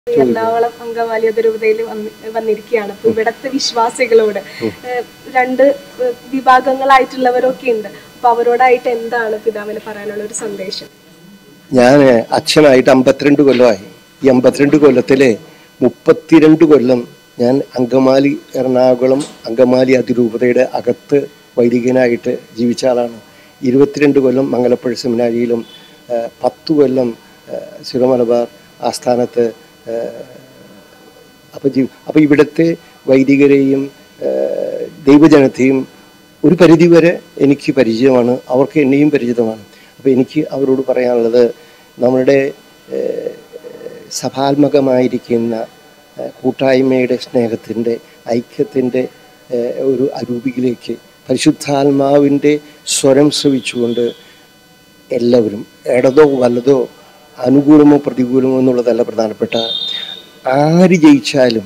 എറണാകുളം അങ്കമാലി അതിരൂപതയിൽ വന്നിരിക്കുകയാണ് അപ്പൊ ഇവിടത്തെ വിശ്വാസികളോട് ഏഹ്, രണ്ട് ഏഹ്, വിഭാഗങ്ങളായിട്ടുള്ളവരൊക്കെ ഉണ്ട് അപ്പൊ അവരോടായിട്ട് എന്താണ് പിതാവിന് പറയാനുള്ള ഒരു സന്ദേശം ഞാൻ അച്ഛനായിട്ട് അമ്പത്തിരണ്ട് കൊല്ലമായി ഈ അമ്പത്തിരണ്ട് കൊല്ലത്തിലെ മുപ്പത്തിരണ്ട് കൊല്ലം ഞാൻ അങ്കമാലി എറണാകുളം അങ്കമാലി അതിരൂപതയുടെ അകത്ത് വൈദികനായിട്ട് ജീവിച്ച ആളാണ് ഇരുപത്തിരണ്ട് കൊല്ലം മംഗലപ്പുഴ സെമിനാരിയിലും ആ, പത്ത് കൊല്ലം സിറോ മലബാർ ആസ്ഥാനത്ത് അപ്പോൾ ജീ അപ്പോൾ ഇവിടുത്തെ വൈദികരെയും ആ, ദൈവജനത്തെയും ഒരു പരിധിവരെ എനിക്ക് പരിചയമാണ് അവർക്ക് എന്നെയും പരിചിതമാണ് അപ്പോൾ എനിക്ക് അവരോട് പറയാനുള്ളത് നമ്മുടെ ഏഹ്, സഭാത്മകമായിരിക്കുന്ന ഏഹ്, കൂട്ടായ്മയുടെ സ്നേഹത്തിൻ്റെ ഐക്യത്തിൻ്റെ ഏഹ്, ഒരു അരൂപിയിലേക്ക് പരിശുദ്ധാത്മാവിൻ്റെ സ്വരം ശ്രവിച്ചുകൊണ്ട് എല്ലാവരും ഇടതോ വലതോ അനുകൂലമോ പ്രതികൂലമോ എന്നുള്ളതല്ല പ്രധാനപ്പെട്ട ആര് ജയിച്ചാലും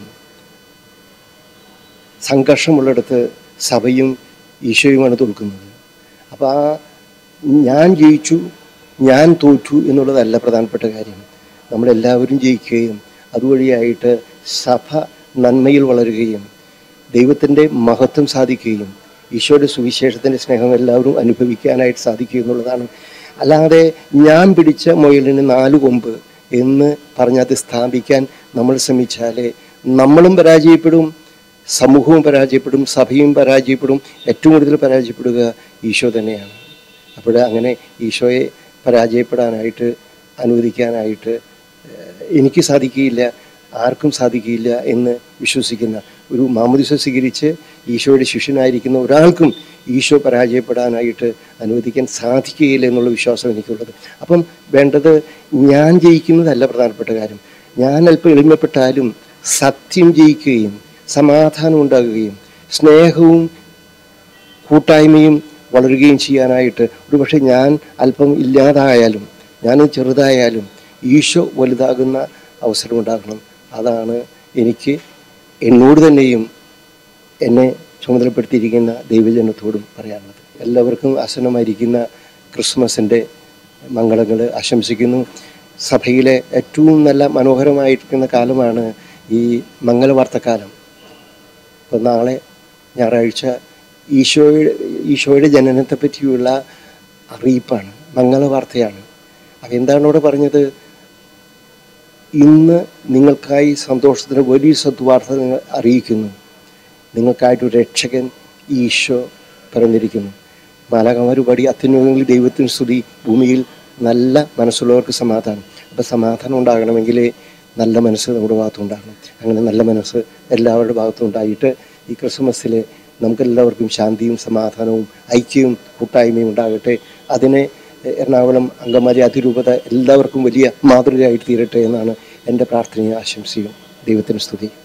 സംഘർഷമുള്ളിടത്ത് സഭയും ഈശോയുമാണ് തോൽക്കുന്നത് അപ്പോൾ ആ ഞാൻ ജയിച്ചു ഞാൻ തോറ്റു എന്നുള്ളതല്ല പ്രധാനപ്പെട്ട കാര്യം നമ്മളെല്ലാവരും ജയിക്കുകയും അതുവഴിയായിട്ട് സഭ നന്മയിൽ വളരുകയും ദൈവത്തിൻ്റെ മഹത്വം സാധിക്കുകയും ഈശോയുടെ സുവിശേഷത്തിൻ്റെ സ്നേഹം എല്ലാവരും അനുഭവിക്കാനായിട്ട് സാധിക്കുക എന്നുള്ളതാണ് അല്ലാതെ ഞാൻ പിടിച്ച മുയലിന് നാല് കൊമ്പ് എന്ന് പറഞ്ഞത് സ്ഥാപിക്കാൻ നമ്മൾ ശ്രമിച്ചാൽ നമ്മളും പരാജയപ്പെടും സമൂഹവും പരാജയപ്പെടും സഭയും പരാജയപ്പെടും ഏറ്റവും കൂടുതൽ പരാജയപ്പെടുക ഈശോ തന്നെയാണ് അപ്പോൾ അങ്ങനെ ഈശോയെ പരാജയപ്പെടാനായിട്ട് അനുവദിക്കാനായിട്ട് ഏഹ്, എനിക്ക് സാധിക്കുകയില്ല ആർക്കും സാധിക്കുകയില്ല എന്ന് വിശ്വസിക്കുന്ന ഒരു മാമുദിസ സ്വീകരിച്ച് ഈശോയുടെ ശിഷ്യനായിരിക്കുന്ന ഒരാൾക്കും ഈശോ പരാജയപ്പെടാനായിട്ട് അനുവദിക്കാൻ സാധിക്കുകയില്ല എന്നുള്ള വിശ്വാസം എനിക്കുള്ളത് അപ്പം വേണ്ടത് ഞാൻ ജയിക്കുന്നതല്ല പ്രധാനപ്പെട്ട കാര്യം ഞാൻ അല്പം എളിമപ്പെട്ടാലും സത്യം ജയിക്കുകയും സമാധാനം ഉണ്ടാകുകയും സ്നേഹവും കൂട്ടായ്മയും വളരുകയും ചെയ്യാനായിട്ട് ഒരുപക്ഷെ ഞാൻ അല്പം ഇല്ലാതായാലും ഞാൻ ചെറുതായാലും ഈശോ വലുതാകുന്ന അവസരമുണ്ടാകണം അതാണ് എനിക്ക് എന്നോട് തന്നെയും എന്നെ ചുമതലപ്പെടുത്തിയിരിക്കുന്ന ദൈവജനത്തോടും പറയാനുള്ളത് എല്ലാവർക്കും ആസന്നമായിരിക്കുന്ന ക്രിസ്മസിൻ്റെ മംഗളങ്ങൾ ആശംസിക്കുന്നു സഭയിലെ ഏറ്റവും നല്ല മനോഹരമായിരിക്കുന്ന കാലമാണ് ഈ മംഗളവാർത്തക്കാലം ഇപ്പോൾ നാളെ ഞായറാഴ്ച ഈശോയുടെ ഈശോയുടെ ജനനത്തെ പറ്റിയുള്ള അറിയിപ്പാണ് മംഗളവാർത്തയാണ് അപ്പോൾ എന്താണ് ഇവിടെ പറഞ്ഞത് ഇന്ന് നിങ്ങൾക്കായി സന്തോഷത്തിന് വലിയ സദ്വാർത്ത നിങ്ങൾ അറിയിക്കുന്നു നിങ്ങൾക്കായിട്ടൊരു രക്ഷകൻ ഈശോ പിറന്നിരിക്കുന്നു മാലാകമാർ പാടി അത്യുന്നതങ്ങളിൽ ദൈവത്തിന് സ്തുതി ഭൂമിയിൽ നല്ല മനസ്സുള്ളവർക്ക് സമാധാനം അപ്പോൾ സമാധാനം ഉണ്ടാകണമെങ്കിൽ നല്ല മനസ്സ് നമ്മുടെ ഭാഗത്തും ഉണ്ടാകണം അങ്ങനെ നല്ല മനസ്സ് എല്ലാവരുടെ ഭാഗത്തും ഉണ്ടായിട്ട് ഈ ക്രിസ്മസിൽ നമുക്കെല്ലാവർക്കും ശാന്തിയും സമാധാനവും ഐക്യവും കൂട്ടായ്മയും ഉണ്ടാകട്ടെ അതിനെ എറണാകുളം അങ്കമാലി അതിരൂപത എല്ലാവർക്കും വലിയ മാതൃകയായിട്ട് തീരട്ടെ എന്നാണ് എൻ്റെ പ്രാർത്ഥനയും ആശംസയും ദൈവത്തിന് സ്തുതി